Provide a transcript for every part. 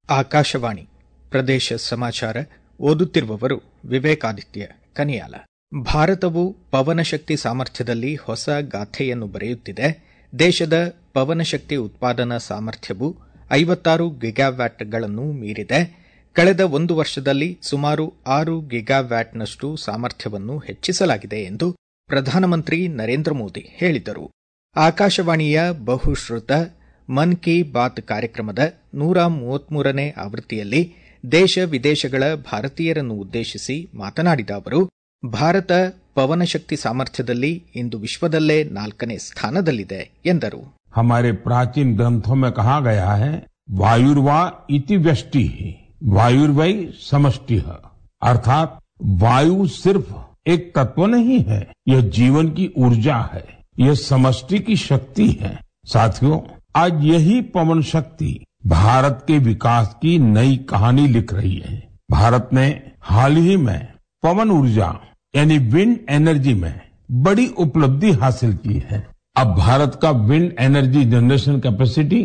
ಆಕಾಶವಾಣಿ ಪ್ರದೇಶ ಸಮಾಚಾರ ಓದುತ್ತಿರುವವರು ವಿವೇಕಾದಿತ್ಯ ಕನಿಯಾಲ ಭಾರತವು ಪವನಶಕ್ತಿ ಸಾಮರ್ಥ್ಯದಲ್ಲಿ ಹೊಸ ಗಾಥೆಯನ್ನು ಬರೆಯುತ್ತಿದೆ ದೇಶದ ಪವನಶಕ್ತಿ ಉತ್ಪಾದನಾ ಸಾಮರ್ಥ್ಯವು ಐವತ್ತಾರು ಗಿಗಾವ್ಯಾಟ್ಗಳನ್ನು ಮೀರಿದೆ ಕಳೆದ ಒಂದು ವರ್ಷದಲ್ಲಿ ಸುಮಾರು ಆರು ಗಿಗಾವ್ಯಾಟ್ನಷ್ಟು ಸಾಮರ್ಥ್ಯವನ್ನು ಹೆಚ್ಚಿಸಲಾಗಿದೆ ಎಂದು ಪ್ರಧಾನಮಂತ್ರಿ ನರೇಂದ್ರ ಮೋದಿ ಹೇಳಿದರು ಆಕಾಶವಾಣಿಯ ಬಹುಶ್ರುತ ಮನ್ ಕಿ ಬಾತ್ ಕಾರ್ಯಕ್ರಮದ ನೂರ ಮೂವತ್ಮೂರನೇ ಆವೃತ್ತಿಯಲ್ಲಿ ದೇಶ ವಿದೇಶಗಳ ಭಾರತೀಯರನ್ನು ಉದ್ದೇಶಿಸಿ ಮಾತನಾಡಿದ ಅವರು ಭಾರತ ಪವನಶಕ್ತಿ ಸಾಮರ್ಥ್ಯದಲ್ಲಿ ಇಂದು ವಿಶ್ವದಲ್ಲೇ ನಾಲ್ಕನೇ ಸ್ಥಾನದಲ್ಲಿದೆ ಎಂದರು हमारे प्राचीन ग्रंथों में कहा गया है वायुर्वा इति व्यष्टि वायुर्वय समष्टि अर्थात वायु सिर्फ एक तत्व नहीं है यह जीवन की ऊर्जा है यह समष्टि की शक्ति है साथियों आज यही पवन शक्ति भारत के विकास की नई कहानी लिख रही है भारत ने हाल ही में पवन ऊर्जा यानी विंड एनर्जी में बड़ी उपलब्धि हासिल की है अब भारत का wind energy generation capacity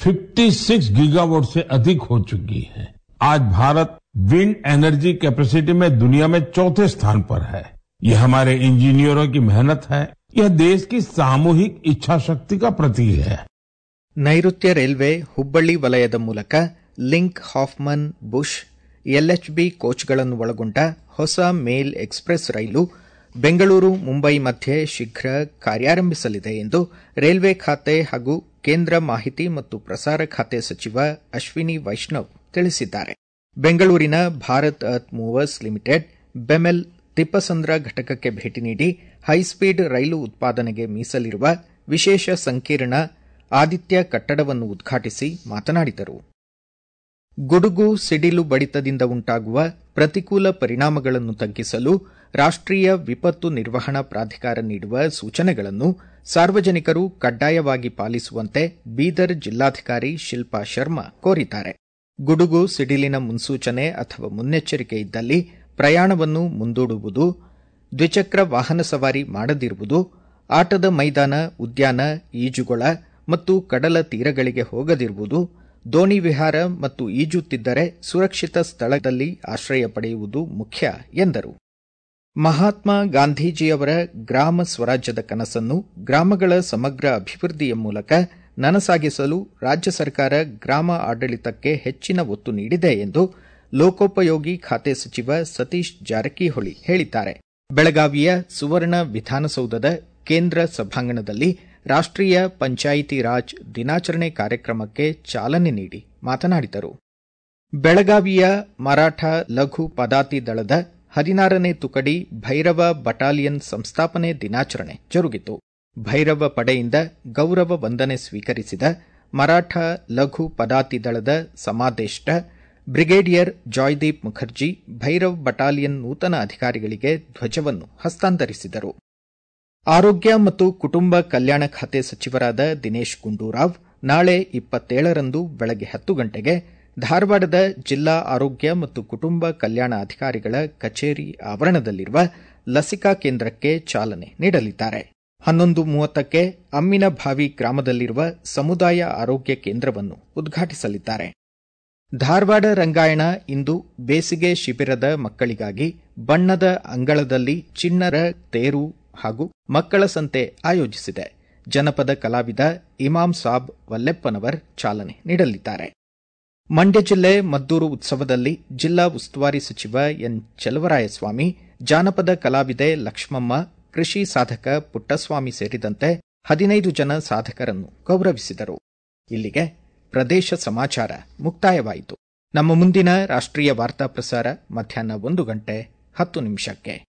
56 gigawatt से अधिक हो चुकी है आज भारत विंड एनर्जी कैपेसिटी में दुनिया में चौथे स्थान पर है यह हमारे इंजीनियरों की मेहनत है यह देश की सामूहिक इच्छा शक्ति का प्रतीक है ನೈಋತ್ಯ ರೈಲ್ವೆ ಹುಬ್ಬಳ್ಳಿ ವಲಯದ ಮೂಲಕ ಲಿಂಕ್ ಹಾಫ್ಮನ್ ಬುಷ್ ಎಲ್ಎಚ್ಬಿ ಕೋಚ್ಗಳನ್ನು ಒಳಗೊಂಡ ಹೊಸ ಮೇಲ್ ಎಕ್ಸ್ಪ್ರೆಸ್ ರೈಲು ಬೆಂಗಳೂರು ಮುಂಬೈ ಮಧ್ಯೆ ಶೀಘ್ರ ಕಾರ್ಯಾರಂಭಿಸಲಿದೆ ಎಂದು ರೈಲ್ವೆ ಖಾತೆ ಹಾಗೂ ಕೇಂದ್ರ ಮಾಹಿತಿ ಮತ್ತು ಪ್ರಸಾರ ಖಾತೆ ಸಚಿವ ಅಶ್ವಿನಿ ವೈಷ್ಣವ್ ತಿಳಿಸಿದ್ದಾರೆ ಬೆಂಗಳೂರಿನ Bharat earth movers limited BEML Tippasandra ಘಟಕಕ್ಕೆ ಭೇಟಿ ನೀಡಿ ಹೈಸ್ಪೀಡ್ ರೈಲು ಉತ್ಪಾದನೆಗೆ ಮೀಸಲಿರುವ ವಿಶೇಷ ಸಂಕೀರ್ಣ ಆದಿತ್ಯ ಕಟ್ಟಡವನ್ನು ಉದ್ಘಾಟಿಸಿ ಮಾತನಾಡಿದರು ಗುಡುಗು ಸಿಡಿಲು ಬಡಿತದಿಂದ ಉಂಟಾಗುವ ಪ್ರತಿಕೂಲ ಪರಿಣಾಮಗಳನ್ನು ತಗ್ಗಿಸಲು ರಾಷ್ಟೀಯ ವಿಪತ್ತು ನಿರ್ವಹಣಾ ಪ್ರಾಧಿಕಾರ ನೀಡುವ ಸೂಚನೆಗಳನ್ನು ಸಾರ್ವಜನಿಕರು ಕಡ್ಡಾಯವಾಗಿ ಪಾಲಿಸುವಂತೆ ಬೀದರ್ ಜಿಲ್ಲಾಧಿಕಾರಿ ಶಿಲ್ಪಾ ಶರ್ಮಾ ಕೋರಿದ್ದಾರೆ ಗುಡುಗು ಸಿಡಿಲಿನ ಮುನ್ಸೂಚನೆ ಅಥವಾ ಮುನ್ನೆಚ್ಚರಿಕೆ ಇದ್ದಲ್ಲಿ ಪ್ರಯಾಣವನ್ನು ಮುಂದೂಡುವುದು ದ್ವಿಚಕ್ರ ವಾಹನ ಸವಾರಿ ಮಾಡದಿರುವುದು ಆಟದ ಮೈದಾನ ಉದ್ಯಾನ ಈಜುಗೊಳ ಮತ್ತು ಕಡಲ ತೀರಗಳಿಗೆ ಹೋಗದಿರುವುದು ದೋಣಿ ವಿಹಾರ ಮತ್ತು ಈಜುತ್ತಿದ್ದರೆ ಸುರಕ್ಷಿತ ಸ್ಥಳದಲ್ಲಿ ಆಶ್ರಯ ಪಡೆಯುವುದು ಮುಖ್ಯ ಎಂದರು ಮಹಾತ್ಮ ಗಾಂಧೀಜಿಯವರ ಗ್ರಾಮ ಸ್ವರಾಜ್ಯದ ಕನಸನ್ನು ಗ್ರಾಮಗಳ ಸಮಗ್ರ ಅಭಿವೃದ್ಧಿಯ ಮೂಲಕ ನನಸಾಗಿಸಲು ರಾಜ್ಯ ಸರ್ಕಾರ ಗ್ರಾಮ ಆಡಳಿತಕ್ಕೆ ಹೆಚ್ಚಿನ ಒತ್ತು ನೀಡಿದೆ ಎಂದು ಲೋಕೋಪಯೋಗಿ ಖಾತೆ ಸಚಿವ ಸತೀಶ್ ಜಾರಕಿಹೊಳಿ ಹೇಳಿದ್ದಾರೆ ಬೆಳಗಾವಿಯ ಸುವರ್ಣ ವಿಧಾನಸೌಧದ ಕೇಂದ್ರ ಸಭಾಂಗಣದಲ್ಲಿ ರಾಷ್ಟೀಯ ಪಂಚಾಯಿತಿ ರಾಜ್ ದಿನಾಚರಣೆ ಕಾರ್ಯಕ್ರಮಕ್ಕೆ ಚಾಲನೆ ನೀಡಿ ಮಾತನಾಡಿದರು ಬೆಳಗಾವಿಯ ಮರಾಠ ಲಘು ಪದಾತಿ ದಳದ ಹದಿನಾರನೇ ತುಕಡಿ ಭೈರವ ಬಟಾಲಿಯನ್ ಸಂಸ್ಥಾಪನೆ ದಿನಾಚರಣೆ ಜರುಗಿತು ಭೈರವ ಪಡೆಯಿಂದ ಗೌರವ ವಂದನೆ ಸ್ವೀಕರಿಸಿದ ಮರಾಠ ಲಘು ಪದಾತಿ ದಳದ ಸಮಾದೇಷ್ಟ ಬ್ರಿಗೇಡಿಯರ್ ಜಾಯ್ದೀಪ್ ಮುಖರ್ಜಿ ಭೈರವ್ ಬಟಾಲಿಯನ್ ನೂತನ ಅಧಿಕಾರಿಗಳಿಗೆ ಧ್ವಜವನ್ನು ಹಸ್ತಾಂತರಿಸಿದರು ಆರೋಗ್ಯ ಮತ್ತು ಕುಟುಂಬ ಕಲ್ಯಾಣ ಖಾತೆ ಸಚಿವರಾದ ದಿನೇಶ್ ಗುಂಡೂರಾವ್ ನಾಳೆ ಇಪ್ಪತ್ತೇಳರಂದು ಬೆಳಗ್ಗೆ ಹತ್ತು ಗಂಟೆಗೆ ಧಾರವಾಡದ ಜಿಲ್ಲಾ ಆರೋಗ್ಯ ಮತ್ತು ಕುಟುಂಬ ಕಲ್ಯಾಣ ಅಧಿಕಾರಿಗಳ ಕಚೇರಿ ಆವರಣದಲ್ಲಿರುವ ಲಸಿಕಾ ಕೇಂದ್ರಕ್ಕೆ ಚಾಲನೆ ನೀಡಲಿದ್ದಾರೆ ಹನ್ನೊಂದು ಮೂವತ್ತಕ್ಕೆ ಅಮ್ಮಿನಭಾವಿ ಗ್ರಾಮದಲ್ಲಿರುವ ಸಮುದಾಯ ಆರೋಗ್ಯ ಕೇಂದ್ರವನ್ನು ಉದ್ಘಾಟಿಸಲಿದ್ದಾರೆ ಧಾರವಾಡ ರಂಗಾಯಣ ಇಂದು ಬೇಸಿಗೆ ಶಿಬಿರದ ಮಕ್ಕಳಿಗಾಗಿ ಬಣ್ಣದ ಅಂಗಳದಲ್ಲಿ ಚಿಣ್ಣರ ತೇರು ಹಾಗೂ ಮಕ್ಕಳ ಸಂತೆ ಆಯೋಜಿಸಿದೆ ಜನಪದ ಕಲಾವಿದ ಇಮಾಂ ಸಾಬ್ ವಲ್ಲೆಪ್ಪನವರ್ ಚಾಲನೆ ನೀಡಲಿದ್ದಾರೆ ಮಂಡ್ಯ ಜಿಲ್ಲೆ ಮದ್ದೂರು ಉತ್ಸವದಲ್ಲಿ ಜಿಲ್ಲಾ ಉಸ್ತುವಾರಿ ಸಚಿವ ಎನ್ ಚಲವರಾಯಸ್ವಾಮಿ ಜಾನಪದ ಕಲಾವಿದೆ ಲಕ್ಷ್ಮಮ್ಮ ಕೃಷಿ ಸಾಧಕ ಪುಟ್ಟಸ್ವಾಮಿ ಸೇರಿದಂತೆ ಹದಿನೈದು ಜನ ಸಾಧಕರನ್ನು ಗೌರವಿಸಿದರು ಇಲ್ಲಿಗೆ ಪ್ರದೇಶ ಸಮಾಚಾರ ಮುಕ್ತಾಯವಾಯಿತು ನಮ್ಮ ಮುಂದಿನ ರಾಷ್ಟ್ರೀಯ ವಾರ್ತಾ ಪ್ರಸಾರ ಮಧ್ಯಾಹ್ನ ಒಂದು ಗಂಟೆ ಹತ್ತು ನಿಮಿಷಕ್ಕೆ